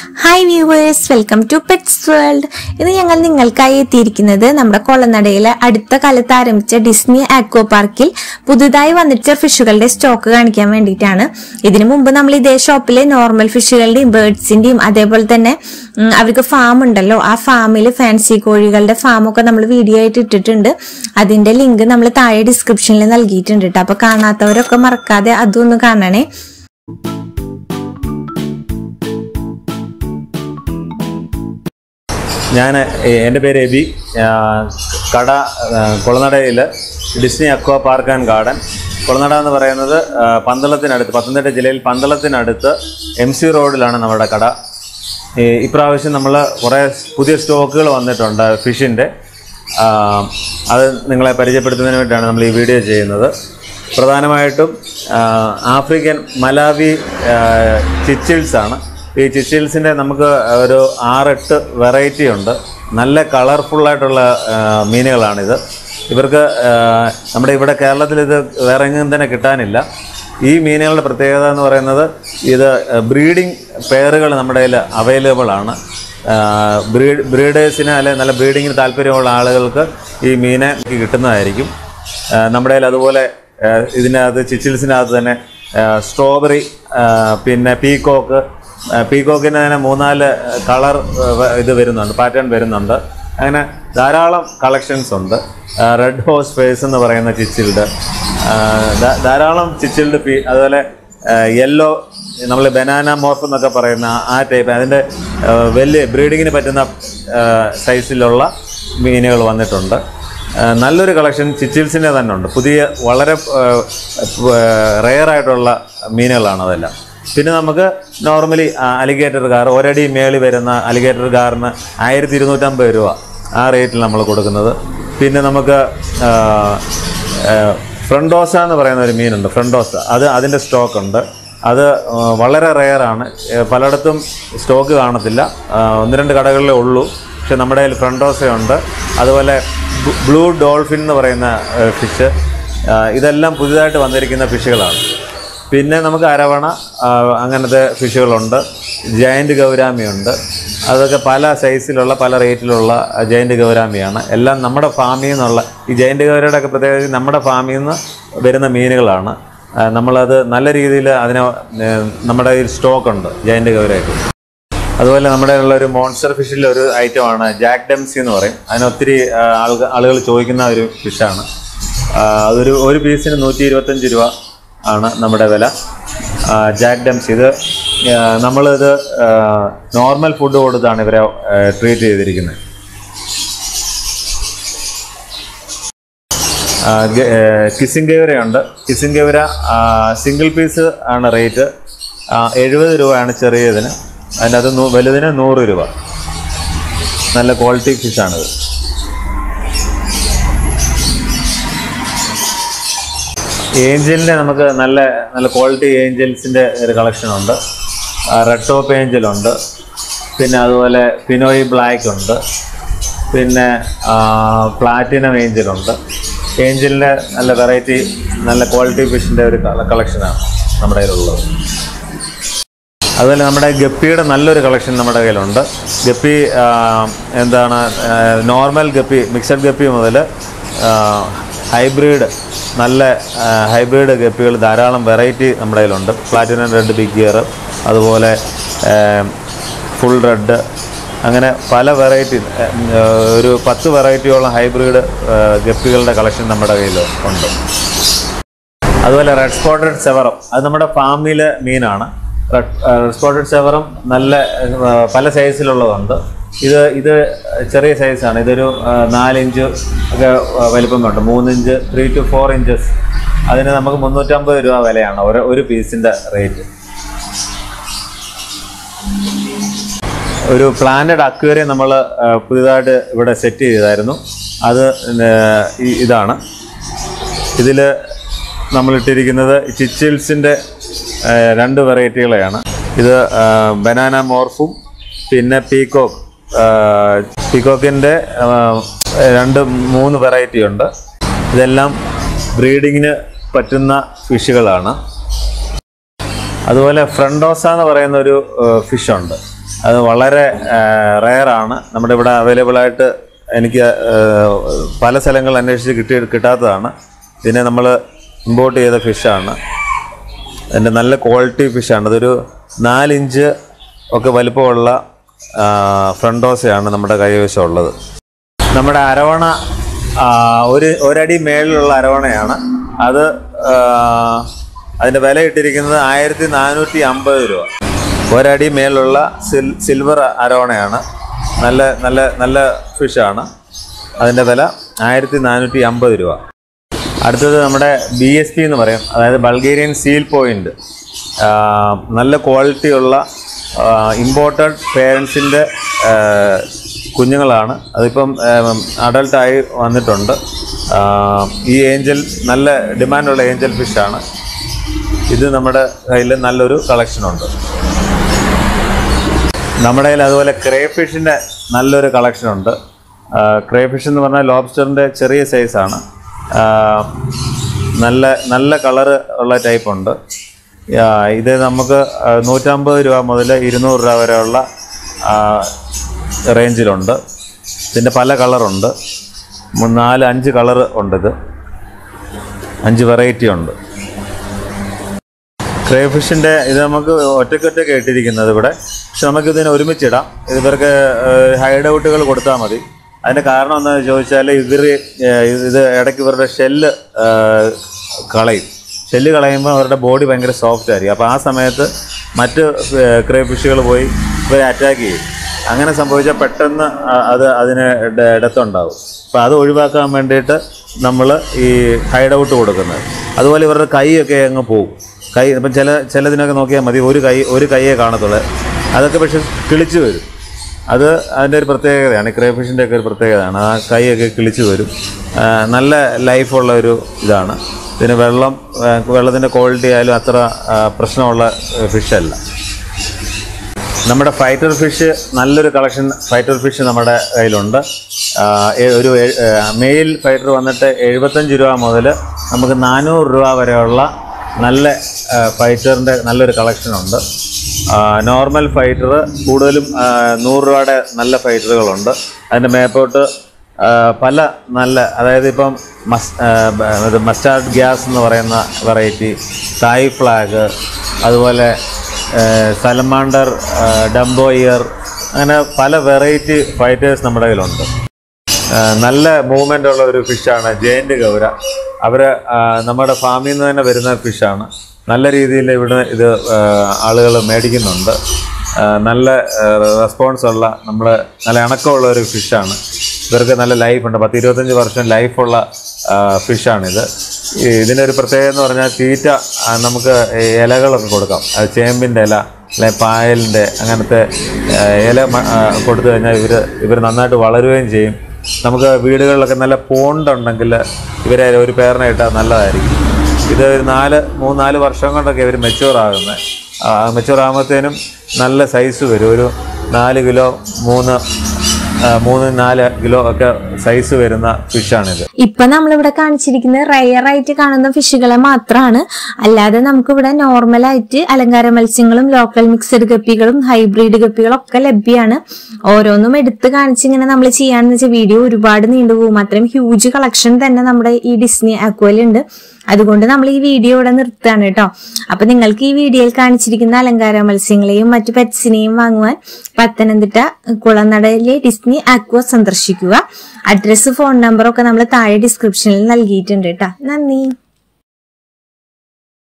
hi viewers welcome to pets world ഇത് ഞങ്ങൾ നിങ്ങൾക്കായി എത്തിയിരിക്കുന്നത് നമ്മുടെ കൊളനടയിലെ അടുത്ത കാലത്ത് ആരംഭിച്ച ഡിസ്നി ആക്വോ പാർക്കിൽ പുതുതായി വന്നിട്ട ഫിഷുകളുടെ സ്റ്റോക്ക് കാണിക്കാൻ വേണ്ടിയിട്ടാണ് ഇതിനു മുമ്പ് നമ്മൾ ഇതേ ഷോപ്പിലെ നോർമൽ ഫിഷുകളുടെയും ബേർഡ്സിന്റെയും അതേപോലെ തന്നെ ഉം, അവർക്ക് ഫാം ഉണ്ടല്ലോ ആ ഫാമിൽ ഫാൻസി കോഴികളുടെ ഫാമൊക്കെ നമ്മൾ വീഡിയോ ആയിട്ട് ഇട്ടിട്ടുണ്ട് അതിന്റെ ലിങ്ക് നമ്മൾ താഴെ ഡിസ്ക്രിപ്ഷനിൽ നൽകിയിട്ടുണ്ട് കേട്ടോ അപ്പൊ കാണാത്തവരൊക്കെ മറക്കാതെ അതൊന്ന് കാണണേ ഞാൻ എൻ്റെ പേര് എബി ആ, കട കുളനടയിൽ Disney aqua park and garden Kulanada എന്ന് പറയുന്നത് ആ, പന്തളത്തിനടുത്ത് പത്തനംതിട്ട ജില്ലയിൽ പന്തളത്തിനടുത്ത് എം സി റോഡിലാണ് നമ്മുടെ കട ഈ ഇപ്രാവശ്യം നമ്മൾ കുറേ പുതിയ സ്റ്റോക്കുകൾ വന്നിട്ടുണ്ട് ഫിഷിൻ്റെ അത് നിങ്ങളെ പരിചയപ്പെടുത്തുന്നതിന് വേണ്ടിയിട്ടാണ് നമ്മൾ ഈ വീഡിയോ ചെയ്യുന്നത് പ്രധാനമായിട്ടും ആ, ആഫ്രിക്കൻ മലാവി ചിച്ചിൽസ് ആണ് ഈ ചിച്ചിൽസിൻ്റെ നമുക്ക് ഒരു ആറെട്ട് വെറൈറ്റി ഉണ്ട് നല്ല കളർഫുള്ളായിട്ടുള്ള മീനുകളാണിത് ഇവർക്ക് ആ, നമ്മുടെ ഇവിടെ കേരളത്തിൽ ഇത് വേറെ എങ്ങും തന്നെ കിട്ടാനില്ല ഈ മീനുകളുടെ പ്രത്യേകത എന്ന് പറയുന്നത് ഇത് ബ്രീഡിംഗ് പെയറുകൾ നമ്മുടെ കയ്യിൽ അവൈലബിൾ ആണ് ബ്രീഡ് ബ്രീഡേഴ്സിന് അല്ലെങ്കിൽ നല്ല ബ്രീഡിങ്ങിന് താല്പര്യമുള്ള ആളുകൾക്ക് ഈ മീനെ കിട്ടുന്നതായിരിക്കും ആ, നമ്മുടെ കയ്യിൽ അതുപോലെ ആ, ഇതിനകത്ത് ചിച്ചിൽസിനകത്ത് തന്നെ സ്ട്രോബെറി പിന്നെ പീകോക്ക് പീകോക്കിന് തന്നെ മൂന്നാല് കളർ ഇത് വരുന്നുണ്ട് പാറ്റേൺ വരുന്നുണ്ട് അങ്ങനെ ധാരാളം കളക്ഷൻസ് ഉണ്ട് റെഡ് ഹോസ് ഫേസ് എന്ന് പറയുന്ന ചിച്ചിൽഡ് ധാരാളം ചിച്ചിൽഡ് പീ അതുപോലെ യെല്ലോ നമ്മൾ ബനാന മോർഫ് എന്നൊക്കെ പറയുന്ന ആ ടൈപ്പ് അതിൻ്റെ ആ, വലിയ ബ്രീഡിങ്ങിന് പറ്റുന്ന ആ, സൈസിലുള്ള മീനുകൾ വന്നിട്ടുണ്ട് ആ, നല്ലൊരു കളക്ഷൻ ചിച്ചിൽസിൻ്റെ തന്നെ ഉണ്ട് പുതിയ വളരെ റെയർ ആയിട്ടുള്ള മീനുകളാണ് അതെല്ലാം പിന്നെ നമുക്ക് നോർമലി അലിഗേറ്റർ കാർ ഒരടി മേളി വരുന്ന അലിഗേറ്റർ കാറിന് ആയിരത്തി ഇരുന്നൂറ്റമ്പത് രൂപ ആ റേറ്റിൽ നമ്മൾ കൊടുക്കുന്നത് പിന്നെ നമുക്ക് ആ, ആ, ഫ്രണ്ടോസ എന്ന് പറയുന്ന ഒരു മീനുണ്ട് ഫ്രണ്ടോസ അത് അതിൻ്റെ സ്റ്റോക്ക് ഉണ്ട് അത് ആ, വളരെ റെയറാണ് പലയിടത്തും സ്റ്റോക്ക് കാണത്തില്ല ആ, ഒന്ന് രണ്ട് കടകളിലേ ഉള്ളൂ പക്ഷെ നമ്മുടെ കയ്യിൽ ഫ്രണ്ടോസയുണ്ട് അതുപോലെ ബ്- ബ്ലൂ ഡോൾഫിൻ എന്ന് പറയുന്ന ഫിഷ് ഇതെല്ലാം പുതിയതായിട്ട് വന്നിരിക്കുന്ന ഫിഷുകളാണ് പിന്നെ നമുക്ക് അരവണ ആ, അങ്ങനത്തെ ഫിഷുകളുണ്ട് ജയൻറ്റ് ഗൗരാമിയുണ്ട് അതൊക്കെ പല സൈസിലുള്ള പല റേറ്റിലുള്ള ജയൻറ്റ് ഗൗരാമിയാണ് എല്ലാം നമ്മുടെ ഫാമിൽ നിന്നുള്ള ഈ ജയൻറ്റ് ഗൗരയുടെ ഒക്കെ പ്രത്യേകിച്ച് നമ്മുടെ ഫാമിൽ നിന്ന് വരുന്ന മീനുകളാണ് ആ, നമ്മളത് നല്ല രീതിയിൽ അതിനെ ഏ, നമ്മുടെ കയ്യിൽ സ്റ്റോക്കുണ്ട് ജയൻറ്റ് ഗൗരയൊക്കെ അതുപോലെ നമ്മുടെ ഉള്ള ഒരു മോൺസ്റ്റർ ഫിഷിലെ ഒരു ഐറ്റമാണ് ജാക്ക് ഡെംസി എന്ന് പറയും അതിന് ഒത്തിരി ആ, ആളുക ആളുകൾ ചോദിക്കുന്ന ഒരു ഫിഷാണ് ആ, അതൊരു ഒരു പീസിന് നൂറ്റി ഇരുപത്തഞ്ച് രൂപ ആണ് നമ്മുടെ വില ആ, ജാക്ക് ഡെംസി ഇത് ആ, നമ്മളിത് ആ, നോർമൽ ഫുഡ് കൊടുത്താണ് ഇവരെ ട്രീറ്റ് ചെയ്തിരിക്കുന്നത് കിസിംഗ് ഗേവരയുണ്ട് കിസിംഗ് ഗേവര സിംഗിൾ പീസ് ആണ് റേറ്റ് എഴുപത് രൂപയാണ് ചെറിയതിന് അതിൻ്റെ അത് നൂ- വലുതിന് നൂറ് രൂപ നല്ല ക്വാളിറ്റി ഫിഷാണിത് ഏഞ്ചലിൻ്റെ നമുക്ക് നല്ല നല്ല ക്വാളിറ്റി ഏഞ്ചൽസിൻ്റെ ഒരു കളക്ഷൻ ഉണ്ട് റെഡ് ടോപ്പ് ഏഞ്ചലുണ്ട് പിന്നെ അതുപോലെ പിനോയി ബ്ലാക്ക് ഉണ്ട് പിന്നെ പ്ലാറ്റിനം ഏഞ്ചലുണ്ട് ഏഞ്ചലിൻ്റെ നല്ല വെറൈറ്റി നല്ല ക്വാളിറ്റി ഫിഷിൻ്റെ ഒരു കളക്ഷനാണ് നമ്മുടെ കയ്യിലുള്ളത് അതുപോലെ നമ്മുടെ ഗപ്പിയുടെ നല്ലൊരു കളക്ഷൻ നമ്മുടെ കയ്യിലുണ്ട് ഗപ്പി ആ, എന്താണ് നോർമൽ ഗപ്പി മിക്സഡ് ഗപ്പി മുതൽ ഹൈബ്രിഡ് നല്ല ഹൈബ്രിഡ് ഗപ്പികൾ ധാരാളം വെറൈറ്റി നമ്മുടെ കയ്യിലുണ്ട് പ്ലാറ്റിനം റെഡ് ബിഗ് ഗിയർ അതുപോലെ ഫുൾ റെഡ് അങ്ങനെ പല വെറൈറ്റി ഒരു പത്ത് വെറൈറ്റിയോളം ഹൈബ്രിഡ് ഗപ്പികളുടെ കളക്ഷൻ നമ്മുടെ കയ്യിൽ ഉണ്ട് അതുപോലെ റെഡ് സ്പോട്ടഡ് സെവറം അത് നമ്മുടെ ഫാമിലെ മീനാണ് റെഡ് സ്പോട്ടഡ് സെവറം നല്ല ആ, പല സൈസിലുള്ളതുണ്ട് ഇത് ഇത് ചെറിയ സൈസാണ് ഇതൊരു ആ, നാലിഞ്ച് ഒക്കെ ആ, വലിപ്പം വേണ്ട മൂന്നിഞ്ച് ത്രീ ടു ഫോർ ഇഞ്ചസ് അതിന് നമുക്ക് മുന്നൂറ്റമ്പത് രൂപ വിലയാണ് ഒരു ഒരു പീസിൻ്റെ റേറ്റ് ഒരു പ്ലാന്റഡ് അക്വേറിയം നമ്മൾ പുതിയതായിട്ട് ഇവിടെ സെറ്റ് ചെയ്തായിരുന്നു അത് ഏർ, ഈ- ഇതാണ് ഇതിൽ നമ്മളിട്ടിരിക്കുന്നത് ചിച്ചിൽസിൻ്റെ രണ്ട് വെറൈറ്റികളെയാണ് ഇത് ബനാന മോർഫും പിന്നെ പീക്കോക്ക് പീക്കോക്കിൻ്റെ രണ്ട് മൂന്ന് വെറൈറ്റി ഉണ്ട് ഇതെല്ലാം ബ്രീഡിങ്ങിന് പറ്റുന്ന ഫിഷുകളാണ് അതുപോലെ ഫ്രണ്ടോസ എന്ന് പറയുന്ന ഒരു ഫിഷ് ഉണ്ട് അത് വളരെ റെയറാണ് നമ്മുടെ ഇവിടെ അവൈലബിൾ ആയിട്ട് എനിക്ക് ആ, പല സ്ഥലങ്ങളിൽ അന്വേഷിച്ച് കിട്ടി കിട്ടാത്തതാണ് ഇതിനെ നമ്മൾ ഇമ്പോർട്ട് ചെയ്ത ഫിഷാണ് അതിൻ്റെ നല്ല ക്വാളിറ്റി ഫിഷാണ് അതൊരു നാലിഞ്ച് ഒക്കെ വലിപ്പമുള്ള ഫ്രണ്ടോസയാണ് നമ്മുടെ കൈവശം ഉള്ളത് നമ്മുടെ അരവണ ആ, ഒരു ഒരടി മേളിലുള്ള അരവണയാണ് അത് ആ, അതിൻ്റെ വില ഇട്ടിരിക്കുന്നത് ആയിരത്തി നാനൂറ്റി അമ്പത് രൂപ ഒരടി മേലുള്ള സിൽ സിൽവർ അരവണയാണ് നല്ല നല്ല നല്ല ഫിഷാണ് അതിൻ്റെ വില ആയിരത്തി നാനൂറ്റി അമ്പത് രൂപ അടുത്തത് നമ്മുടെ ബി എസ് പി എന്ന് പറയും അതായത് ബൾഗേറിയൻ സീൽ പോയിന്റ് നല്ല ക്വാളിറ്റിയുള്ള ഇമ്പോർട്ടഡ് പേരൻസിൻ്റെ കുഞ്ഞുങ്ങളാണ് അതിപ്പം അഡൾട്ടായി വന്നിട്ടുണ്ട് ആ, ഈ ഏഞ്ചൽ നല്ല ഡിമാൻഡുള്ള ഏഞ്ചൽ ഫിഷാണ് ഇത് നമ്മുടെ കയ്യിൽ നല്ലൊരു കളക്ഷനുണ്ട് നമ്മുടെ കയ്യിൽ അതുപോലെ ക്രേ ഫിഷിൻ്റെ നല്ലൊരു കളക്ഷൻ ഉണ്ട് ക്രേ ഫിഷ് എന്ന് പറഞ്ഞാൽ ലോബ്സ്റ്ററിൻ്റെ ചെറിയ സൈസാണ് നല്ല നല്ല കളറ് ഉള്ള ടൈപ്പ് ഉണ്ട് ആ, ഇത് നമുക്ക് ആ, നൂറ്റമ്പത് രൂപ മുതൽ ഇരുന്നൂറ് രൂപ വരെയുള്ള ആ, റേഞ്ചിലുണ്ട് ഇതിൻ്റെ പല കളറുണ്ട് മൂ- നാല് അഞ്ച് കളർ ഉണ്ട് ഇത് അഞ്ച് വെറൈറ്റി ഉണ്ട് ക്രേ ഫിഷിൻ്റെ ഇത് നമുക്ക് ഒറ്റയ്ക്കൊറ്റയ്ക്ക് ഇട്ടിരിക്കുന്നത് ഇവിടെ പക്ഷെ നമുക്ക് ഇതിനെ ഒരുമിച്ചിടാം ഇത് ഇവർക്ക് ഹൈഡ് ഔട്ടുകൾ കൊടുത്താൽ മതി അതിൻ്റെ കാരണം എന്താണെന്ന് ചോദിച്ചാൽ ഇവർ ഇത് ഇടയ്ക്ക് ഇവരുടെ ഷെല്ല് കളയും ഷെല്ല് കളയുമ്പോൾ അവരുടെ ബോഡി ഭയങ്കര സോഫ്റ്റ് ആയിരിക്കും അപ്പോൾ ആ സമയത്ത് മറ്റ് ക്രേ ഫിഷുകൾ പോയി ഇവരെ അറ്റാക്ക് ചെയ്യും അങ്ങനെ സംഭവിച്ചാൽ പെട്ടെന്ന് ആ- അത് അതിന് ഇട- ഇടത്തുണ്ടാവും അപ്പോൾ അത് ഒഴിവാക്കാൻ വേണ്ടിയിട്ട് നമ്മൾ ഈ ഹൈഡ് ഔട്ട് കൊടുക്കുന്നത് അതുപോലെ ഇവരുടെ കൈയൊക്കെ അങ്ങ് പോകും കൈ ഇപ്പം ചില ചിലതിനൊക്കെ നോക്കിയാൽ മതി ഒരു കൈ ഒരു കൈയെ കാണത്തുള്ളൂ അതൊക്കെ പക്ഷെ കിളിച്ചു വരും അത് അതിൻ്റെ ഒരു പ്രത്യേകതയാണ് ക്രേ ഫിഷിൻ്റെ ഒക്കെ ഒരു പ്രത്യേകതയാണ് ആ കൈയൊക്കെ കിളിച്ചു വരും ആ, നല്ല ലൈഫുള്ള ഒരു ഇതാണ് ഇതിന് വെള്ളം ആ, വെള്ളത്തിൻ്റെ ക്വാളിറ്റി ആയാലും അത്ര ആ, പ്രശ്നമുള്ള ഫിഷല്ല നമ്മുടെ ഫൈറ്റർ ഫിഷ് നല്ലൊരു കളക്ഷൻ ഫൈറ്റർ ഫിഷ് നമ്മുടെ കയ്യിലുണ്ട് ആ, ഏ- ഒരു മെയിൽ ഫൈറ്റർ വന്നിട്ട് എഴുപത്തഞ്ച് രൂപ മുതൽ നമുക്ക് നാനൂറ് രൂപ വരെയുള്ള നല്ല ഫൈറ്ററിൻ്റെ നല്ലൊരു കളക്ഷനുണ്ട് നോർമൽ ഫൈറ്റർ കൂടുതലും ആ, നൂറ് രൂപയുടെ നല്ല ഫൈറ്ററുകളുണ്ട് അതിൻ്റെ മേപ്പോട്ട് ആ, പല നല്ല അതായത് ഇപ്പം മസ് ആ, ബ- ഇത് മസ്റ്റാർഡ് ഗ്യാസ് എന്ന് പറയുന്ന വെറൈറ്റി തായ് ഫ്ലാഗ് അതുപോലെ സലമാണ്ടർ ഡംബോയിയർ അങ്ങനെ പല വെറൈറ്റി ഫൈറ്റേഴ്സ് നമ്മുടെ കയ്യിലുണ്ട് ആ, നല്ല മൂവ്മെൻ്റ് ഉള്ള ഒരു ഫിഷാണ് ജയന്റ് ഗൗര അവർ നമ്മുടെ ഫാമിൽ നിന്ന് തന്നെ വരുന്ന ഫിഷാണ് നല്ല രീതിയിൽ ഇവിടെ ഇത് ആളുകൾ മേടിക്കുന്നുണ്ട് ആ, നല്ല റെസ്പോൺസ് ഉള്ള നമ്മുടെ നല്ല ഇണക്കമുള്ള ഒരു ഫിഷാണ് ഇവർക്ക് നല്ല ലൈഫുണ്ട് പത്ത് ഇരുപത്തഞ്ച് വർഷം ലൈഫുള്ള ഫിഷാണിത് ഈ ഇതിനൊരു പ്രത്യേകത എന്ന് പറഞ്ഞാൽ തീറ്റ ആ, നമുക്ക് ഈ ഇലകളൊക്കെ കൊടുക്കാം അത് ചേമ്പിൻ്റെ ഇല അല്ലെങ്കിൽ പായലിൻ്റെ അങ്ങനത്തെ ആ, ഇല മ- ആ, കൊടുത്തു കഴിഞ്ഞാൽ ഇവർ ഇവർ നന്നായിട്ട് വളരുകയും ചെയ്യും നമുക്ക് വീടുകളിലൊക്കെ നല്ല പോണ്ട് ഉണ്ടെങ്കിൽ ഇവരെ ഒരു പേരിനെ ഇട്ടാൽ നല്ലതായിരിക്കും ഇത് ഒരു നാല് മൂന്ന് നാല് വർഷം കൊണ്ടൊക്കെ ഇവർ മെച്ചുവർ ആകുന്നത് മെച്ചുവർ ആകുമ്പോഴത്തേനും നല്ല സൈസ് വരും ഒരു നാല് കിലോ മൂന്ന് ആ, മൂന്ന് നാല് കിലോ ഒക്കെ സൈസ് വരുന്ന ഫിഷാണിത് ഇപ്പൊ നമ്മളിവിടെ കാണിച്ചിരിക്കുന്നത് റയർ ആയിട്ട് കാണുന്ന ഫിഷുകളെ മാത്രമാണ് അല്ലാതെ നമുക്കിവിടെ നോർമൽ ആയിട്ട് അലങ്കാര മത്സ്യങ്ങളും ലോക്കൽ മിക്സഡ് ഗപ്പികളും ഹൈബ്രിഡ് ഗപ്പികളും ഒക്കെ ലഭ്യമാണ് ഓരോന്നും എടുത്ത് കാണിച്ചിങ്ങനെ നമ്മൾ ചെയ്യാന്ന് വെച്ചാൽ വീഡിയോ ഒരുപാട് നീണ്ടുപോകും അത്രയും ഹ്യൂജ് കളക്ഷൻ തന്നെ നമ്മുടെ ഈ ഡിസ്നി അക്വലുണ്ട് അതുകൊണ്ട് നമ്മൾ ഈ വീഡിയോ ഇവിടെ നിർത്തുകയാണ് കേട്ടോ അപ്പൊ നിങ്ങൾക്ക് ഈ വീഡിയോയിൽ കാണിച്ചിരിക്കുന്ന അലങ്കാര മത്സ്യങ്ങളെയും മറ്റു പെറ്റ്സിനെയും വാങ്ങുവാൻ പത്തനംതിട്ട കുളനടയിലെ ഡിസ്നി അക്വ സന്ദർശിക്കുക അഡ്രസ്സ് ഫോൺ നമ്പറൊക്കെ നമ്മൾ താഴെ ഡിസ്ക്രിപ്ഷനിൽ നൽകിയിട്ടുണ്ട് കേട്ടോ നന്ദി